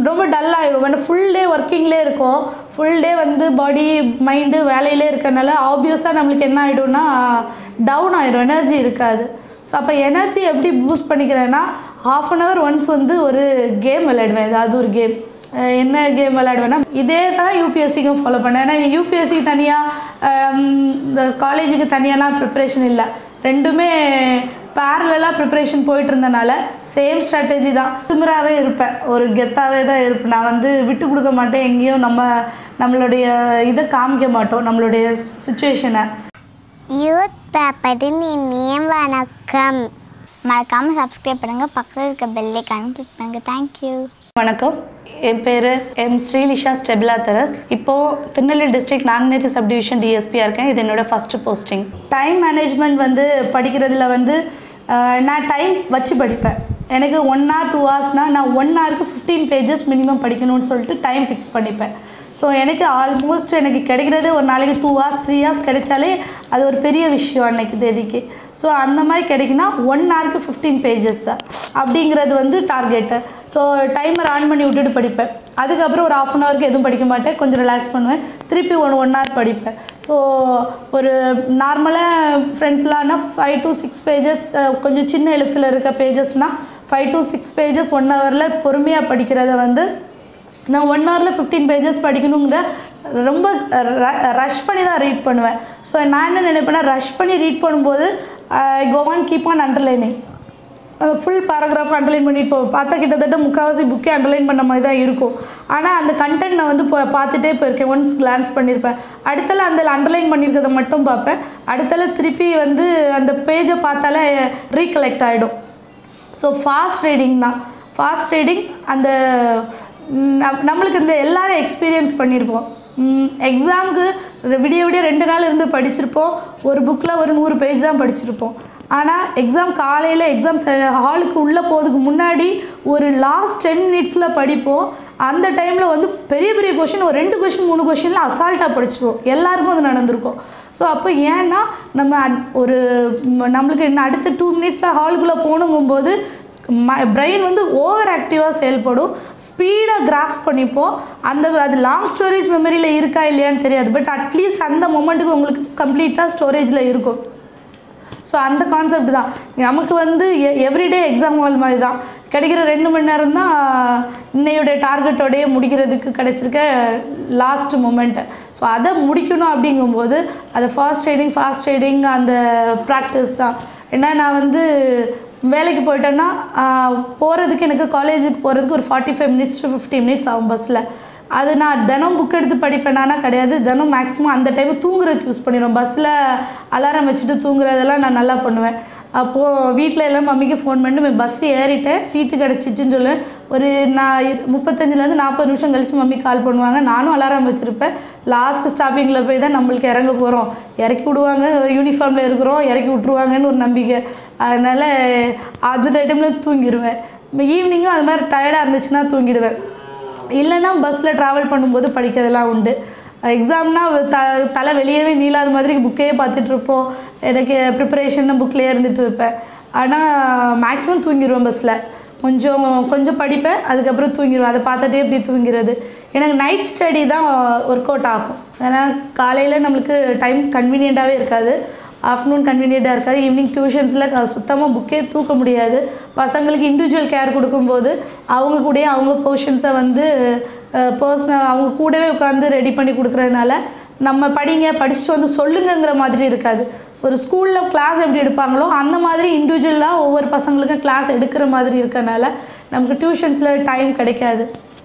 ரொம்ப டல் ஆகிடும் ஏன்னா ஃபுல் டே ஒர்க்கிங்லேயே இருக்கும் ஃபுல் டே வந்து பாடி மைண்டு வேலையிலே இருக்கறனால ஆப்வியஸாக நம்மளுக்கு என்ன ஆகிடும்னா டவுன் ஆகிடும் எனர்ஜி இருக்காது ஸோ அப்போ எனர்ஜி எப்படி பூஸ்ட் பண்ணிக்கிறேன்னா ஹாஃப் அன் ஹவர் ஒன்ஸ் வந்து ஒரு கேம் விளையாடுவேன் ஏதாவது ஒரு கேம் என்ன கேம் விளையாடுவேன்னா இதே தான் யூபிஎஸ்சிக்கும் ஃபாலோ பண்ணேன் ஏன்னா யூபிஎஸ்சி தனியாக இந்த காலேஜுக்கு தனியாலாம் ப்ரிப்ரேஷன் இல்லை ரெண்டுமே பேரலாக ப்ரிப்ரேஷன் போயிட்டு இருந்தனால சேம் ஸ்ட்ராட்டஜி தான் திமிராகவே இருப்பேன் ஒரு கெத்தாகவே தான் இருப்பேன் நான் வந்து விட்டு கொடுக்க மாட்டேன் எங்கேயும் நம்ம நம்மளுடைய இதை காமிக்க மாட்டோம் நம்மளுடைய சுச்சுவேஷனை யூத் பேப்பரின் இனிய வணக்கம் மறக்காமல் சப்ஸ்கிரைப் பண்ணுங்கள் பக்கத்தில் இருக்க பெல்லைக்கான கிளிக் பண்ணுங்கள் தேங்க்யூ வணக்கம் என் பேர் எம் ஸ்ரீலிஷா ஸ்டெபிலா தெரஸ் இப்போது திருநெல்வேலி டிஸ்ட்ரிக்ட் நாங்குநேரி சப்டிவிஷன் டிஎஸ்பியாக இருக்கேன் இது என்னோட ஃபஸ்ட்டு போஸ்டிங் டைம் மேனேஜ்மெண்ட் வந்து படிக்கிறதுல வந்து அஹ், நான் டைம் வச்சு படிப்பேன் எனக்கு ஒன் ஹவர் டூ ஹவர்ஸ்னால் நான் ஒன் ஹவருக்கு ஃபிஃப்டீன் பேஜஸ் மினிமம் படிக்கணும்னு சொல்லிட்டு டைம் ஃபிக்ஸ் பண்ணிப்பேன் ஸோ எனக்கு ஆல்மோஸ்ட் எனக்கு கிடைக்கிறது ஒரு நாளைக்கு டூ ஹவர்ஸ் த்ரீ ஹவர்ஸ் கிடைச்சாலே அது ஒரு பெரிய விஷயம் அன்னைக்கு தேதிக்கு ஸோ அந்த மாதிரி கிடைக்குன்னா ஒன் ஹவருக்கு ஃபிஃப்டீன் பேஜஸ் அப்படிங்கிறது வந்து டார்கெட்டு ஸோ டைமர் ஆன் பண்ணி விட்டுட்டு படிப்பேன் அதுக்கப்புறம் ஒரு ஆஃப் அன் ஹவருக்கு எதுவும் படிக்க மாட்டேன் கொஞ்சம் ரிலாக்ஸ் பண்ணுவேன் திருப்பி ஒன் ஒன் ஹவர் படிப்பேன் ஸோ ஒரு நார்மலாக ஃப்ரெண்ட்ஸ்லாம்னா ஃபைவ் டு சிக்ஸ் பேஜஸ் கொஞ்சம் சின்ன எழுத்தில் இருக்க பேஜஸ்னால் five to six pages one ஹவரில் பொறுமையாக படிக்கிறத வந்து நான் ஒன் ஹவரில் ஃபிஃப்டீன் பேஜஸ் படிக்கணுங்கிற ரொம்ப ரஷ் பண்ணி தான் ரீட் பண்ணுவேன் ஸோ நான் என்ன நினைப்பேன்னா ரஷ் பண்ணி ரீட் பண்ணும்போது I go on keep on underlining full paragraph underline பண்ணிட்டு போவேன் பார்த்தா கிட்டத்தட்ட முக்கால்வாசி புக்கே அண்டர்லைன் பண்ண மாதிரி தான் இருக்கும் ஆனால் அந்த கண்டென்ட் நான் வந்து இப்போ பார்த்துட்டே போயிருக்கேன் ஒன்ஸ் கிளான்ஸ் பண்ணியிருப்பேன் அடுத்தல அந்த அண்டர்லைன் பண்ணியிருக்கிறத மட்டும் பார்ப்பேன் அடுத்தல திருப்பி வந்து அந்த பேஜை பார்த்தாலே ரீகலெக்ட் ஆகிடும் ஸோ ஃபாஸ்ட் ரீடிங் தான் ஃபாஸ்ட் ரீடிங் அந்த ம், நம்- நம்மளுக்கு இந்த எல்லாரும் எக்ஸ்பீரியன்ஸ் பண்ணியிருப்போம் எக்ஸாமுக்கு விடிய விடிய ரெண்டு நாள் இருந்து படிச்சிருப்போம் ஒரு புக்கில் ஒரு நூறு பேஜ் தான் படிச்சிருப்போம் ஆனால் எக்ஸாம் காலையில் எக்ஸாம் ஹாலுக்கு உள்ளே போகிறதுக்கு முன்னாடி ஒரு லாஸ்ட் டென் மினிட்ஸில் படிப்போம் அந்த டைமில் வந்து பெரிய பெரிய கொஷின் ஒரு ரெண்டு கொஷின் மூணு கொஷினில் அசால்ட்டாக படிச்சிருவோம் எல்லாருக்கும் அது நடந்திருக்கும் ஸோ அப்போ ஏன்னா நம்ம அட்- ஒரு ம், நம்மளுக்கு இன்னும் அடுத்த டூ மினிட்ஸில் ஹாலுக்குள்ளே போகணுங்கும்போது பிரெயின் வந்து ஓவர் ஆக்டிவாக செயல்படும் ஸ்பீடாக கிராஸ் பண்ணிப்போம் அந்த அது லாங் ஸ்டோரேஜ் மெமரியில் இருக்கா இல்லையான்னு தெரியாது பட் அட்லீஸ்ட் அந்த மொமெண்ட்டுக்கு உங்களுக்கு கம்ப்ளீட்டாக ஸ்டோரேஜில் இருக்கும் ஸோ அந்த கான்செப்ட் தான் நமக்கு வந்து எவ்ரிடே எக்ஸாம் ஹால் மாதிரி தான் கிடைக்கிற ரெண்டு மணி நேரம் தான் இன்னையோடைய டார்கெட்டோடய முடிக்கிறதுக்கு கிடைச்சிருக்க லாஸ்ட் மூமெண்ட்டு ஸோ அதை முடிக்கணும் அப்படிங்கும்போது அது ஃபாஸ்ட் ரைடிங் ஃபாஸ்ட் ரைடிங் அந்த ப்ராக்டிஸ் தான் ஏன்னா நான் வந்து வேலைக்கு போயிட்டேன்னா போகிறதுக்கு எனக்கு காலேஜுக்கு போகிறதுக்கு ஒரு forty five minutes to fifty minutes ஆகும் பஸ்ஸில் அது நான் தினம் புக் எடுத்து படிப்பேனானா கிடையாது தினம் மேக்ஸிமம் அந்த டைம் தூங்குறதுக்கு யூஸ் பண்ணிடுவேன் பஸ்ஸில் அலாரம் வச்சுட்டு தூங்குறதெல்லாம் நான் நல்லா பண்ணுவேன் அப்போது வீட்டில் எல்லாம் மம்மிக்கு ஃபோன் பண்ணிட்டு பஸ் ஏறிட்டேன் சீட்டு கிடச்சிச்சின்னு சொல்லுவேன் ஒரு நான் இரு- முப்பத்தஞ்சுலேருந்து நாற்பது நிமிஷம் கழிச்சு மம்மி கால் பண்ணுவாங்க நானும் அலாரம் வச்சுருப்பேன் லாஸ்ட் ஸ்டாப்பிங்கில் போய் தான் நம்மளுக்கு இறங்க போகிறோம் இறக்கி விடுவாங்க யூனிஃபார்மில் இருக்கிறோம் இறக்கி விட்ருவாங்கன்னு ஒரு நம்பிக்கை அதனால் அந்த டைமில் தூங்கிடுவேன் ஈவினிங்கும் அது மாதிரி டயர்டாக இருந்துச்சுன்னா தூங்கிடுவேன் இல்லைன்னா பஸ்ஸில் ட்ராவல் பண்ணும்போது படிக்கிறதெல்லாம் உண்டு எக்ஸாம்னா த தலை வெளியவே நீளாத மாதிரி புக்கே பார்த்துட்டு இருப்போம் எனக்கு ப்ரிப்பரேஷன் புக்லேயே இருந்துட்டு இருப்பேன் ஆனால் மேக்ஸிமம் தூங்கிடுவேன் பஸ்ஸில் கொஞ்சம் கொஞ்சம் படிப்பேன் அதுக்கப்புறம் தூங்கிடுவேன் அதை பார்த்துட்டே இப்படி தூங்கிறது எனக்கு நைட் ஸ்டடி தான் ஒர்க் அவுட் ஆகும் ஏன்னா காலையில் நம்மளுக்கு டைம் கன்வீனியண்ட்டாகவே இருக்காது ஆஃப்டர்நூன் கன்வீனியண்ட்டாக இருக்காது ஈவினிங் டியூஷன்ஸில் சுத்தமாக புக்கே தூக்க முடியாது பசங்களுக்கு இண்டிவிஜுவல் கேர் கொடுக்கும்போது அவங்க கூடயே அவங்க போர்ஷன்ஸை வந்து பர்சனல் அவங்க கூடவே உட்காந்து ரெடி பண்ணி கொடுக்குறதுனால நம்ம படிங்க படிச்சுட்டு வந்து சொல்லுங்கங்கிற மாதிரி இருக்காது ஒரு ஸ்கூலில் கிளாஸ் எப்படி எடுப்பாங்களோ அந்த மாதிரி இண்டிவிஜுவலாக ஒவ்வொரு பசங்களுக்கும் கிளாஸ் எடுக்கிற மாதிரி இருக்கறனால நமக்கு டியூஷன்ஸில் டைம் கிடைக்காது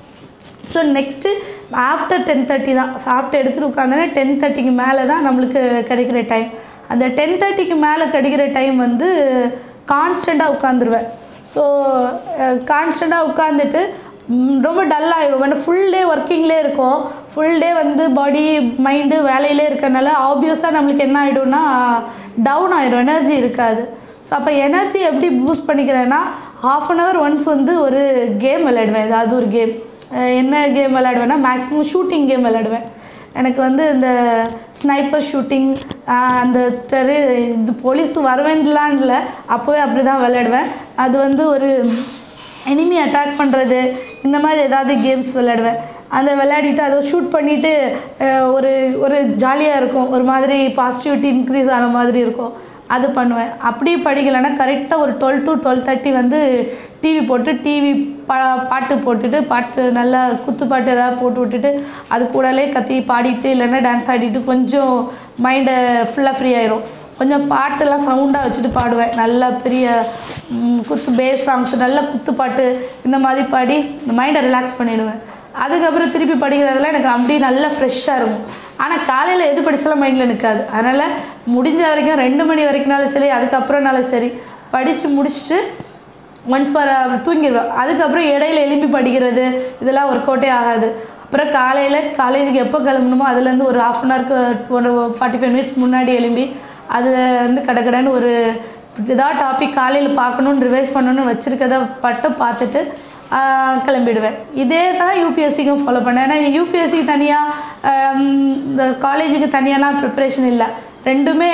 so next after ten thirty தான் சாப்பிட்டு எடுத்துகிட்டு உட்காந்தோன்னா டென் தேர்ட்டிக்கு மேலே தான் நம்மளுக்கு கிடைக்கிற டைம் அந்த டென் தேர்ட்டிக்கு மேலே கிடைக்கிற டைம் வந்து கான்ஸ்டண்ட்டாக உட்காந்துருவேன் ஸோ கான்ஸ்டண்ட்டாக உட்காந்துட்டு ம், ரொம்ப டல் ஆகிடும் ஏன்னா ஃபுல் டே ஒர்க்கிங்லேயே இருக்கும் ஃபுல் டே வந்து பாடி மைண்டு வேலையிலே இருக்கறனால ஆப்வியஸாக நம்மளுக்கு என்ன ஆகிடும்னா டவுன் ஆகிடும் எனர்ஜி இருக்காது ஸோ அப்போ எனர்ஜி எப்படி பூஸ்ட் பண்ணிக்கிறேன்னா ஹாஃப் அன் ஹவர் ஒன்ஸ் வந்து ஒரு கேம் விளையாடுவேன் ஏதாவது ஒரு கேம் என்ன கேம் விளையாடுவேன்னா மேக்ஸிமம் ஷூட்டிங் கேம் விளையாடுவேன் எனக்கு வந்து இந்த ஸ்னைப்பர் ஷூட்டிங் அந்த டெரி இது போலீஸ் வரவேண்டலான் இல்லை அப்போவே அப்படி தான் விளையாடுவேன் அது வந்து ஒரு எனிமி அட்டாக் பண்ணுறது இந்த மாதிரி ஏதாவது கேம்ஸ் விளையாடுவேன் அந்த விளையாடிட்டு அதை ஷூட் பண்ணிவிட்டு ஒரு ஒரு ஜாலியாக இருக்கும் ஒரு மாதிரி பாசிட்டிவிட்டி இன்க்ரீஸ் ஆன மாதிரி இருக்கும் அது பண்ணுவேன் அப்படியே படிக்கலைன்னா கரெக்டாக ஒரு டுவெல் டு டுவெல் தேர்ட்டி வந்து டிவி போட்டு டிவி பா பாட்டு போட்டுட்டு பாட்டு நல்லா குத்து பாட்டு ஏதாவது போட்டு விட்டுட்டு அது கூடலே கத்தி பாடிட்டு இல்லைன்னா டான்ஸ் ஆடிட்டு கொஞ்சம் மைண்டை ஃபுல்லாக ஃப்ரீ ஆயிரும் கொஞ்சம் பாட்டெல்லாம் சவுண்டாக வச்சுட்டு பாடுவேன் நல்லா பெரிய ம், குத்து பேஸ் சாங்ஸ் நல்ல குத்து பாட்டு இந்த மாதிரி பாடி இந்த மைண்டை ரிலாக்ஸ் பண்ணிடுவேன் அதுக்கப்புறம் திருப்பி படிக்கிறதுல எனக்கு அப்படியே நல்லா ஃப்ரெஷ்ஷாக இருக்கும் ஆனால் காலையில் எது படித்தாலும் மைண்டில் நிற்காது அதனால் முடிஞ்ச வரைக்கும் ரெண்டு மணி வரைக்கும்னாலும் சரி அதுக்கப்புறம்னாலும் சரி படித்து முடிச்சுட்டு ஒன்ஸ் வர தூங்கிடுவேன் அதுக்கப்புறம் இடையில எழுப்பி படிக்கிறது இதெல்லாம் ஒர்க் அவுட்டே ஆகாது அப்புறம் காலையில் காலேஜுக்கு எப்போ கிளம்பணுமோ அதுலேருந்து ஒரு ஹாஃப் அன் ஹவருக்கு ஒரு ஃபார்ட்டி ஃபைவ் மினிட்ஸ் முன்னாடி எழும்பி அது வந்து கடகடன்னு ஒரு ஏதாவது டாபிக் காலையில் பார்க்கணுன்னு ரிவைஸ் பண்ணணும்னு வச்சுருக்கத பட்டும் பார்த்துட்டு ஆஹ், கிளம்பிடுவேன் இதே தான் யூபிஎஸ்சிக்கும் ஃபாலோ பண்ணேன் ஏன்னா யூபிஎஸ்சிக்கு தனியாக இந்த காலேஜுக்கு தனியாலாம் ப்ரிப்ரேஷன் இல்லை ரெண்டுமே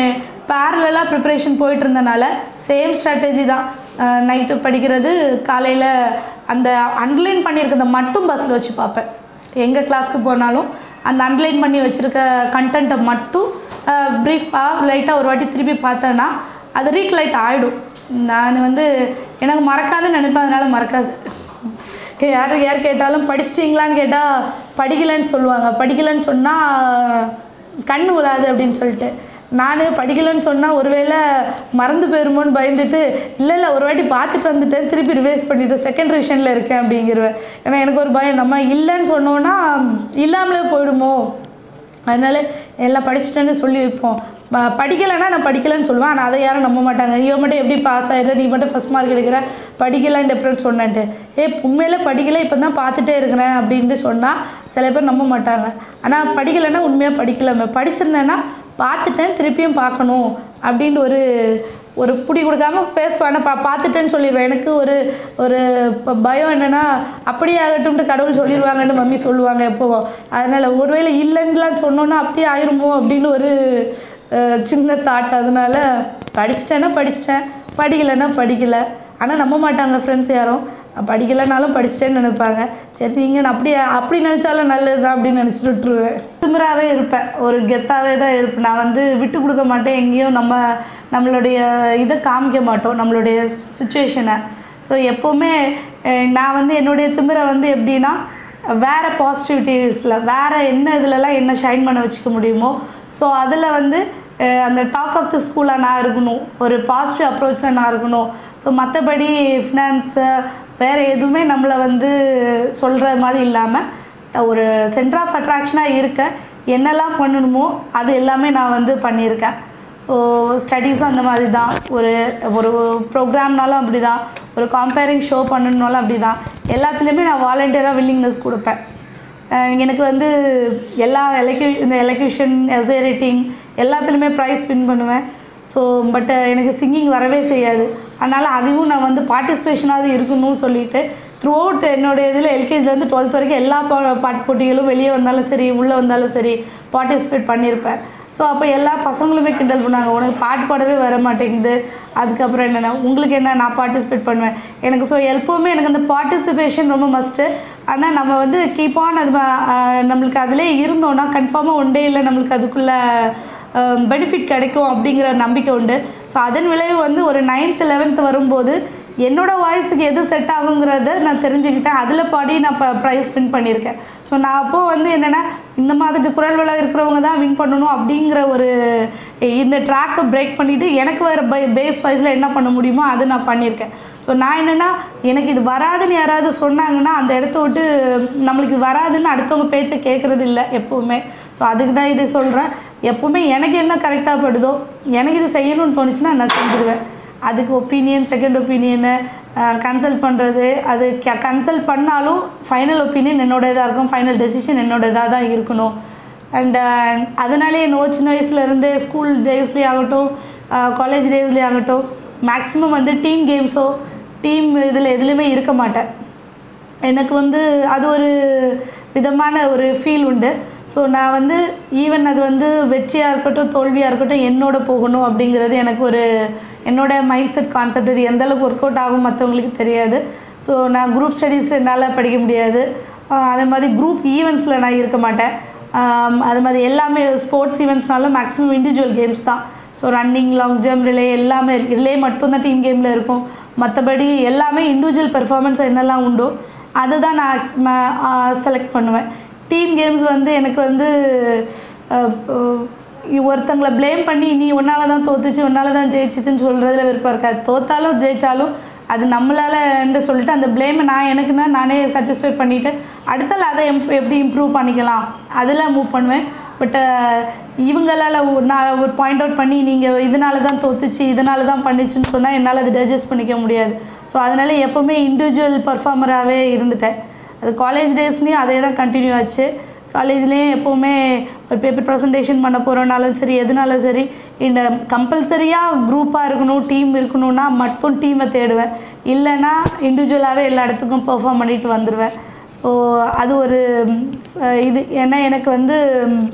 பேரலாக ப்ரிப்ரேஷன் போயிட்டு இருந்தனால சேம் ஸ்ட்ராட்டஜி தான் நைட்டு படிக்கிறது காலையில் அந்த அண்டர்லைன் பண்ணியிருக்கிறத மட்டும் பஸ்ஸில் வச்சு பார்ப்பேன் எங்கே கிளாஸ்க்கு போனாலும் அந்த அண்டர்லைன் பண்ணி வச்சுருக்க கண்டென்ட்டை மட்டும் ப்ரீஃபாக லைட்டாக ஒரு வாட்டி திருப்பி பார்த்தேன்னா அது ரீக்லைட் ஆகிடும் நான் வந்து எனக்கு மறக்காதுன்னு நினைப்பேன் அதனால் மறக்காது யார் யார் கேட்டாலும் படிச்சிட்டிங்களான்னு கேட்டால் படிக்கலைன்னு சொல்லுவாங்க படிக்கலைன்னு சொன்னால் கண் விழாது அப்படின்னு சொல்லிட்டு நான் படிக்கலைன்னு சொன்னால் ஒருவேளை மறந்து போயிருமோன்னு பயந்துட்டு இல்லை இல்லை ஒரு வாட்டி பார்த்துட்டு வந்துட்டேன் திருப்பி ரிவைஸ் பண்ணிட்டு செகண்ட் ரிவிஷனில் இருக்கேன் அப்படிங்கிறவேன் ஏன்னா எனக்கு ஒரு பயம் நம்ம இல்லைன்னு சொன்னோன்னா இல்லாமலே போயிடுமோ அதனால எல்லாம் படிச்சுட்டேன்னு சொல்லி வைப்போம் ப- படிக்கலைன்னா நான் படிக்கலைன்னு சொல்லுவேன் ஆனால் அதை யாரும் நம்ப மாட்டாங்க நீ மட்டும் எப்படி பாஸ் ஆகிடுற நீ மட்டும் ஃபஸ்ட் மார்க் எடுக்கிற படிக்கலைன்னு டிஃப்ரெண்ட் சொன்னேன்ட்டு ஏ உண்மையில படிக்கலை இப்போ தான் பார்த்துட்டே இருக்கிறேன் அப்படின்ட்டு சொன்னால் சில பேர் நம்ப மாட்டாங்க ஆனால் படிக்கலைன்னா உண்மையாக படிக்கல படிச்சிருந்தேன்னா பார்த்துட்டேன் திருப்பியும் பார்க்கணும் அப்படின்ட்டு ஒரு ஒரு புடி கொடுக்காம பேசுவேன் பா பார்த்துட்டேன்னு சொல்லிடுவேன் எனக்கு ஒரு ஒரு ப- பயம் என்னென்னா அப்படியே ஆகட்டும்ட்டு கடவுள் சொல்லிடுவாங்கன்னு மம்மி சொல்லுவாங்க எப்போவோ அதனால் ஒருவேளை இல்லைன்னுலாம் சொன்னோன்னா அப்படியே ஆயிருமோ அப்படின்னு ஒரு அஹ், சின்ன தாட் அதனால படிச்சிட்டேன்னா படிச்சிட்டேன் படிக்கலைன்னா படிக்கலை ஆனால் நம்ப மாட்டாங்க ஃப்ரெண்ட்ஸ் யாரும் நான் படிக்கலைனாலும் படிச்சிட்டேன்னு நினைப்பாங்க சரி நீங்கள் நான் அப்படியே அப்படி நினச்சாலும் நல்லது தான் அப்படின்னு நினச்சிட்டு விட்டுருவேன் திமிராகவே இருப்பேன் ஒரு கெத்தாகவே தான் இருப்பேன் நான் வந்து விட்டு கொடுக்க மாட்டேன் எங்கேயும் நம்ம நம்மளுடைய இதை காமிக்க மாட்டோம் நம்மளுடைய சுச்சுவேஷனை ஸோ எப்போவுமே அஹ், நான் வந்து என்னுடைய திமிரை வந்து எப்படின்னா வேறு பாசிட்டிவிட்டிஸில் வேறு என்ன இதுலலாம் என்ன ஷைன் பண்ண வச்சுக்க முடியுமோ ஸோ அதில் வந்து அஹ், அந்த டாக் ஆஃப் த ஸ்கூலாக நான் இருக்கணும் ஒரு பாசிட்டிவ் அப்ரோச்சில் நான் இருக்கணும் ஸோ மற்றபடி ஃபினான்ஸு வேறு எதுவுமே நம்மளை வந்து சொல்கிற மாதிரி இல்லாமல் ஒரு சென்டர் ஆஃப் அட்ராக்ஷனாக இருக்க என்னெல்லாம் பண்ணணுமோ அது எல்லாமே நான் வந்து பண்ணியிருக்கேன் ஸோ ஸ்டடீஸும் அந்த மாதிரி தான் ஒரு ஒரு ப்ரோக்ராம்னாலும் அப்படி தான் ஒரு கம்பேரிங் ஷோ பண்ணணுனாலும் அப்படி தான் எல்லாத்துலேயுமே நான் வாலண்டியராக வில்லிங்னஸ் கொடுப்பேன் அஹ் எனக்கு வந்து எல்லா எலக்யூ இந்த எலக்யூஷன் எஸ்ஏ ரேட்டிங் எல்லாத்துலேயுமே ப்ரைஸ் வின் பண்ணுவேன் ஸோ பட் எனக்கு சிங்கிங் வரவே செய்யாது அதனால் அதுவும் நான் வந்து பார்ட்டிசிபேஷனாவது இருக்கணும்னு சொல்லிட்டு த்ரூ அவுட் என்னோடய இதில் எல்கேஜிலேருந்து டுவெல்த் வரைக்கும் எல்லா பா பாட்டு போட்டிகளும் வெளியே வந்தாலும் சரி உள்ளே வந்தாலும் சரி பார்ட்டிசிபேட் பண்ணியிருப்பேன் ஸோ அப்போ எல்லா பசங்களுமே கிண்டல் பண்ணாங்க உனக்கு பாட்டு பாடவே வர மாட்டேங்குது அதுக்கப்புறம் என்னென்னா உங்களுக்கு என்ன நான் பார்ட்டிசிபேட் பண்ணுவேன் எனக்கு ஸோ எப்போவுமே எனக்கு அந்த பார்ட்டிசிபேஷன் ரொம்ப மஸ்ட்டு ஆனால் நம்ம வந்து கீப் ஆன் அது ம- ஆஹ் நம்மளுக்கு அதிலே இருந்தோன்னா கன்ஃபார்மாக ஒன் டே இல்லை நம்மளுக்கு அதுக்குள்ளே பெனிஃபிட் கிடைக்கும் அப்படிங்கிற நம்பிக்கை உண்டு ஸோ அதன் விளைவு வந்து ஒரு நைன்த் லெவன்த் வரும்போது என்னோட வாய்ஸுக்கு எது செட் ஆகுங்கிறத நான் தெரிஞ்சுக்கிட்டேன் அதில் பாடி நான் ப்ரைஸ் வின் பண்ணியிருக்கேன் ஸோ நான் அப்போது வந்து என்னென்னா இந்த மாதிரி குரல் வளம் இருக்கிறவங்க தான் வின் பண்ணணும் அப்படிங்கிற ஒரு இந்த ட்ராக்கை பிரேக் பண்ணிவிட்டு எனக்கு வேறு பை பேஸ் வைஸில் என்ன பண்ண முடியுமோ அது நான் பண்ணியிருக்கேன் ஸோ நான் என்னென்னா எனக்கு இது வராதுன்னு யாராவது சொன்னாங்கன்னா அந்த இடத்த விட்டு நம்மளுக்கு இது வராதுன்னு அடுத்தவங்க பேச்சை கேட்குறது இல்லை எப்போவுமே ஸோ அதுக்கு தான் இது சொல்கிறேன் எப்போவுமே எனக்கு என்ன கரெக்டாக படுதோ எனக்கு இது செய்யணும்னு தோணுச்சுன்னா நான் செஞ்சுருவேன் அதுக்கு ஒப்பீனியன் செகண்ட் ஒப்பீனியனு கன்சல்ட் பண்ணுறது அது கன்சல்ட் பண்ணாலும் ஃபைனல் ஒப்பீனியன் என்னோடதாக இருக்கும் ஃபைனல் டெசிஷன் என்னோடதாக தான் இருக்கணும் அண்ட் அதனாலே என்னவோ சின்ன வயசுலேருந்து ஸ்கூல் டேஸ்லேயே ஆகட்டும் காலேஜ் டேஸ்லேயே ஆகட்டும் மேக்ஸிமம் வந்து டீம் கேம்ஸோ டீம் இதில் எதுலேயுமே இருக்க மாட்டேன் எனக்கு வந்து அது ஒரு விதமான ஒரு ஃபீல் உண்டு ஸோ நான் வந்து ஈவன் அது வந்து வெற்றியாக இருக்கட்டும் தோல்வியாக இருக்கட்டும் என்னோட போகணும் அப்படிங்கிறது எனக்கு ஒரு என்னோட மைண்ட் செட் கான்செப்ட் இது எந்த அளவுக்கு ஒர்க் அவுட் ஆகும் மற்றவங்களுக்கு தெரியாது ஸோ நான் குரூப் ஸ்டடீஸ் என்னால் படிக்க முடியாது ஆஹ் அதே மாதிரி குரூப் ஈவெண்ட்ஸில் நான் இருக்க மாட்டேன் ஆம், அது மாதிரி எல்லாமே ஸ்போர்ட்ஸ் ஈவெண்ட்ஸ்னால மேக்ஸிமம் இண்டிவிஜுவல் கேம்ஸ் தான் so running long jump relay எல்லாமே ரிலே மட்டும்தான் டீம் கேமில் இருக்கும் மற்றபடி எல்லாமே இண்டிவிஜுவல் பெர்ஃபார்மன்ஸ் என்னெல்லாம் உண்டோ அதுதான் நான் செலக்ட் பண்ணுவேன் டீம் கேம்ஸ் வந்து எனக்கு வந்து அஹ், அஹ், ஒருத்தங்களை ப்ளேம் பண்ணி நீ உன்னால தான் தோத்துச்சு உன்னால தான் ஜெயிச்சிச்சுன்னு சொல்கிறதுல விருப்பம் இருக்காது தோத்தாலும் ஜெயிச்சாலும் அது நம்மளாலன்னு சொல்லிட்டு அந்த ப்ளேமை நான் எனக்குன்னா நானே சாட்டிஸ்ஃபை பண்ணிவிட்டு அடுத்தால அதை எம் எப்படி இம்ப்ரூவ் பண்ணிக்கலாம் அதில் மூவ் பண்ணுவேன் பட் இவங்களால ஒரு- நான் ஒரு பாயிண்ட் அவுட் பண்ணி நீங்கள் இதனால தான் தோத்துச்சு இதனால தான் பண்ணிச்சுன்னு சொன்னால் என்னால் அது டைஜஸ்ட் பண்ணிக்க முடியாது ஸோ அதனால் எப்போவுமே இண்டிவிஜுவல் பர்ஃபார்மராகவே இருந்துட்டேன் அது காலேஜ் டேஸ்லேயும் அதே தான் கண்டினியூ ஆச்சு காலேஜ்லேயும் எப்போவுமே ஒரு பேப்பர் ப்ரெசன்டேஷன் பண்ண போகிறோனாலும் சரி எதுனாலும் சரி இந்த கம்பல்சரியாக குரூப்பாக இருக்கணும் டீம் இருக்கணும்னா மட்டும் டீமை தேடுவேன் இல்லைன்னா இண்டிவிஜுவலாகவே எல்லா இடத்துக்கும் பெர்ஃபார்ம் பண்ணிட்டு வந்துடுவேன் ஸோ அது ஒரு ம், ச- இது ஏன்னா எனக்கு வந்து ம்,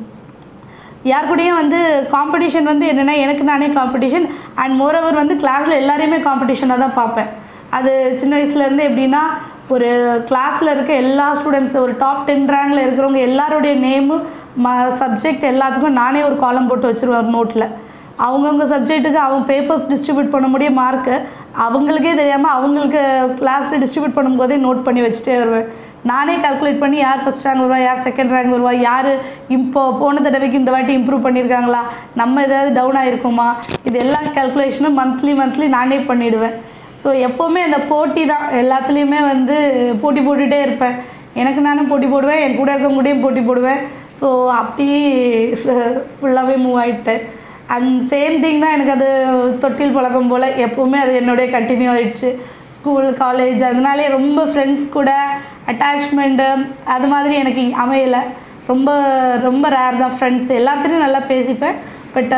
யார் கூடயும் வந்து காம்படிஷன் வந்து என்னென்னா எனக்கு நானே காம்படிஷன் அண்ட் மோரோவர் வந்து கிளாஸில் எல்லாரையுமே காம்படிஷனாக தான் பார்ப்பேன் அது சின்ன வயசுலேருந்து எப்படின்னா ஒரு கிளாஸில் இருக்க எல்லா ஸ்டூடெண்ட்ஸ் ஒரு டாப் டென் ரேங்கில் இருக்கிறவங்க எல்லாருடைய நேமு ம சப்ஜெக்ட் எல்லாத்துக்கும் நானே ஒரு காலம் போட்டு வச்சுருவேன் ஒரு நோட்டில் அவங்கவுங்க சப்ஜெக்ட்டுக்கு அவங்க பேப்பர்ஸ் டிஸ்ட்ரிபியூட் பண்ண முடிய மார்க்கு அவங்களுக்கே தெரியாமல் அவங்களுக்கு கிளாஸில் டிஸ்ட்ரிபியூட் பண்ணும்போதே நோட் பண்ணி வச்சுட்டே வருவேன் நானே கால்குலேட் பண்ணி யார் ஃபஸ்ட் ரேங்க் வருவா யார் செகண்ட் ரேங்க் வருவா யார் இப்போ போன தடவைக்கு இந்த வாட்டி இம்ப்ரூவ் பண்ணியிருக்காங்களா நம்ம ஏதாவது டவுன் ஆகிருக்குமா இது எல்லா கால்குலேஷனும் மந்த்லி மந்த்லி நானே பண்ணிவிடுவேன் ஸோ எப்போவுமே அந்த போட்டி தான் எல்லாத்துலேயுமே வந்து போட்டி போட்டுகிட்டே இருப்பேன் எனக்கு நானும் போட்டி போடுவேன் என் கூட இருக்கவங்கூடயும் போட்டி போடுவேன் ஸோ அப்படியே ஃபுல்லாகவே மூவ் ஆகிட்டேன் அண்ட் சேம் திங் தான் எனக்கு அது தொட்டில் பழக்கம் போல் எப்போவுமே அது என்னுடைய கண்டினியூ ஆயிடுச்சு ஸ்கூல் காலேஜ் அதனாலே ரொம்ப ஃப்ரெண்ட்ஸ் கூட அட்டாச்மெண்ட்டு அது மாதிரி எனக்கு அமையலை ரொம்ப ரொம்ப ரேர் தான் ஃப்ரெண்ட்ஸ் எல்லாத்துலேயும் நல்லா பேசிப்பேன் பட்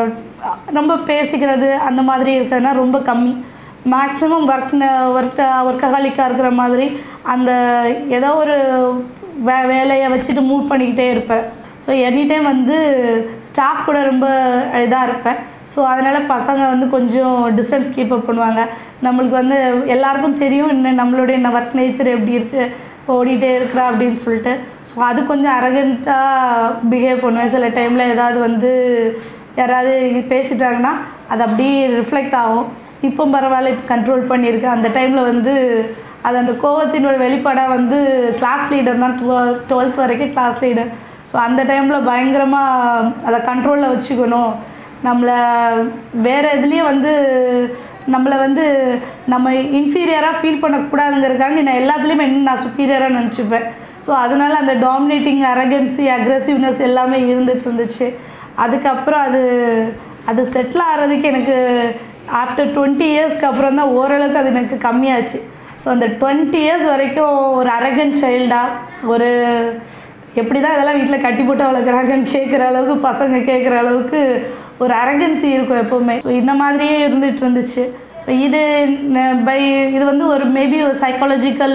ரொம்ப பேசிக்கிறது அந்த மாதிரி இருக்கிறதுனா ரொம்ப கம்மி மேக்ஸிமம் ஒர்க் ஒர்க் ஒர்க்கஹாலிக்காக இருக்கிற மாதிரி அந்த ஏதோ ஒரு வே வேலையை வச்சுட்டு மூவ் பண்ணிக்கிட்டே இருப்பேன் ஸோ எனி டைம் வந்து ஸ்டாஃப் கூட ரொம்ப இதாக இருப்பேன் ஸோ அதனால் பசங்க வந்து கொஞ்சம் டிஸ்டன்ஸ் கீப் அப் பண்ணுவாங்க நம்மளுக்கு வந்து எல்லாருக்கும் தெரியும் என்ன நம்மளுடைய ஒர்க் நேச்சர் எப்படி இருக்குது ஓடிட்டே இருக்கிறா அப்படின்னு சொல்லிட்டு ஸோ அது கொஞ்சம் அரகண்ட்டாக பிஹேவ் பண்ணுவேன் சில டைமில் ஏதாவது வந்து யாராவது பேசிட்டாங்கன்னா அது அப்படியே ரிஃப்ளெக்ட் ஆகும் இப்போ பரவாயில்ல இப்போ கண்ட்ரோல் பண்ணியிருக்கேன் அந்த டைமில் வந்து அது அந்த கோவத்தினோட வெளிப்பாடாக வந்து கிளாஸ் லீடர் தான் டுவெல் டுவெல்த் வரைக்கும் கிளாஸ் லீடர் ஸோ அந்த டைமில் பயங்கரமாக அதை கண்ட்ரோலில் வச்சுக்கணும் நம்மளை வேறு இதுலேயே வந்து நம்மளை வந்து நம்ம இன்ஃபீரியராக ஃபீல் பண்ணக்கூடாதுங்கிறதுக்காக நான் எல்லாத்துலேயுமே என்ன நான் சுப்பீரியராக நினச்சிப்பேன் ஸோ அதனால அந்த டாமினேட்டிங் அரகன்சி அக்ரெசிவ்னஸ் எல்லாமே இருந்துட்டு இருந்துச்சு அதுக்கப்புறம் அது அது செட்டில் ஆகிறதுக்கு எனக்கு ஆஃப்டர் டுவெண்ட்டி இயர்ஸ்க்கு அப்புறம் தான் ஓரளவுக்கு அது எனக்கு கம்மியாச்சு ஸோ அந்த டுவெண்ட்டி இயர்ஸ் வரைக்கும் ஒரு அரகன் சைல்டாக ஒரு எப்படி தான் இதெல்லாம் வீட்டில் கட்டி போட்டு வளர்க்குறாங்கன்னு கேட்குற அளவுக்கு பசங்க கேட்குற அளவுக்கு ஒரு அரகன்சி இருக்கும் எப்போவுமே ஸோ இந்த மாதிரியே இருந்துட்டு இருந்துச்சு ஸோ இது பை இது வந்து ஒரு மேபி ஒரு சைக்காலஜிக்கல்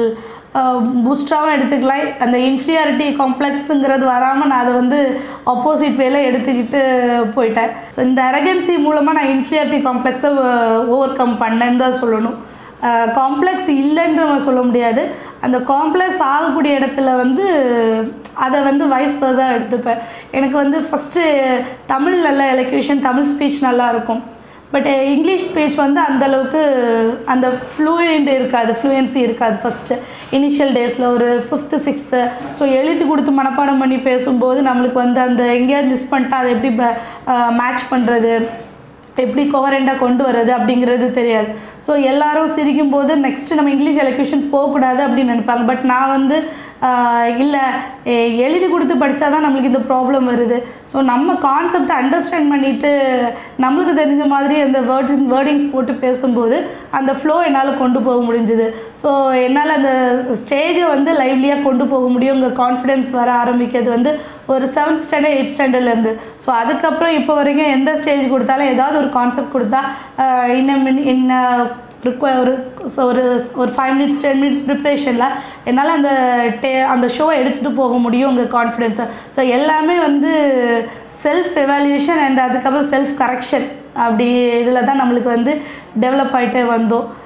பூஸ்டாகவும் எடுத்துக்கலாம் அந்த இன்ஃபீரியாரிட்டி காம்ப்ளெக்ஸுங்கிறது வராமல் நான் அதை வந்து ஆப்போசிட் வேல எடுத்துக்கிட்டு போயிட்டேன் ஸோ இந்த அரகன்சி மூலமாக நான் இன்ஃபீரியாரிட்டி காம்ப்ளெக்ஸை ஓவர் கம் பண்ணேன்னு தான் சொல்லணும் காம்ப்ளெக்ஸ் இல்லைன்னு நம்ம சொல்ல முடியாது அந்த காம்ப்ளெக்ஸ் ஆகக்கூடிய இடத்துல வந்து அதை வந்து வைஸ் வர்ஸாக எடுத்துப்பேன் எனக்கு வந்து ஃபஸ்ட்டு தமிழ் நல்ல எலக்யூஷன் தமிழ் ஸ்பீச் நல்லா இருக்கும் பட் இங்கிலீஷ் ஸ்பீச் வந்து அந்த அளவுக்கு அந்த ஃப்ளூயண்ட் இருக்காது ஃப்ளூயன்சி இருக்காது ஃபஸ்ட்டு இனிஷியல் டேஸில் ஒரு ஃபிஃப்த்து சிக்ஸ்த்து ஸோ எழுதி கொடுத்து மனப்பாடம் பண்ணி பேசும்போது நம்மளுக்கு வந்து அந்த எங்கேயாவது மிஸ் பண்ணிட்டா அதை எப்படி மேட்ச் பண்ணுறது எப்படி கோவரண்டாக கொண்டு வர்றது அப்படிங்கிறது தெரியாது ஸோ எல்லாரும் சிரிக்கும்போது நெக்ஸ்ட்டு நம்ம இங்கிலீஷ் எலக்யூஷன் போகக்கூடாது அப்படின்னு நினைப்பாங்க பட் நான் வந்து இல்லை எழுதி கொடுத்து படித்தா தான் நம்மளுக்கு இந்த ப்ராப்ளம் வருது ஸோ நம்ம கான்செப்டை அண்டர்ஸ்டாண்ட் பண்ணிவிட்டு நம்மளுக்கு தெரிஞ்ச மாதிரி அந்த வேர்ட்ஸ் வேர்டிங்ஸ் போட்டு பேசும்போது அந்த ஃப்ளோ என்னால் கொண்டு போக முடிஞ்சுது ஸோ என்னால் அந்த ஸ்டேஜை வந்து லைவ்லியாக கொண்டு போக முடியும் உங்கள் கான்ஃபிடென்ஸ் வர ஆரம்பிக்கிறது வந்து ஒரு செவன்த் ஸ்டாண்டர்ட் எயிட் ஸ்டாண்டர்ட்லேருந்து ஸோ அதுக்கப்புறம் இப்போ வரைக்கும் எந்த ஸ்டேஜ் கொடுத்தாலும் ஏதாவது ஒரு கான்செப்ட் கொடுத்தா இன்னும் இன்ன ரிக்வ ஒரு so ஒரு ஒரு ஃபைவ் மினிட்ஸ் டென் மினிட்ஸ் ப்ரிப்ரேஷனில் என்னால் அந்த டே அந்த ஷோவை எடுத்துகிட்டு போக முடியும் உங்கள் கான்ஃபிடென்ஸை ஸோ எல்லாமே வந்து செல்ஃப் எவாலுவேஷன் அண்ட் அதுக்கப்புறம் செல்ஃப் கரெக்ஷன் அப்படி இதில் தான் நம்மளுக்கு வந்து டெவலப் ஆகிட்டே வந்தோம்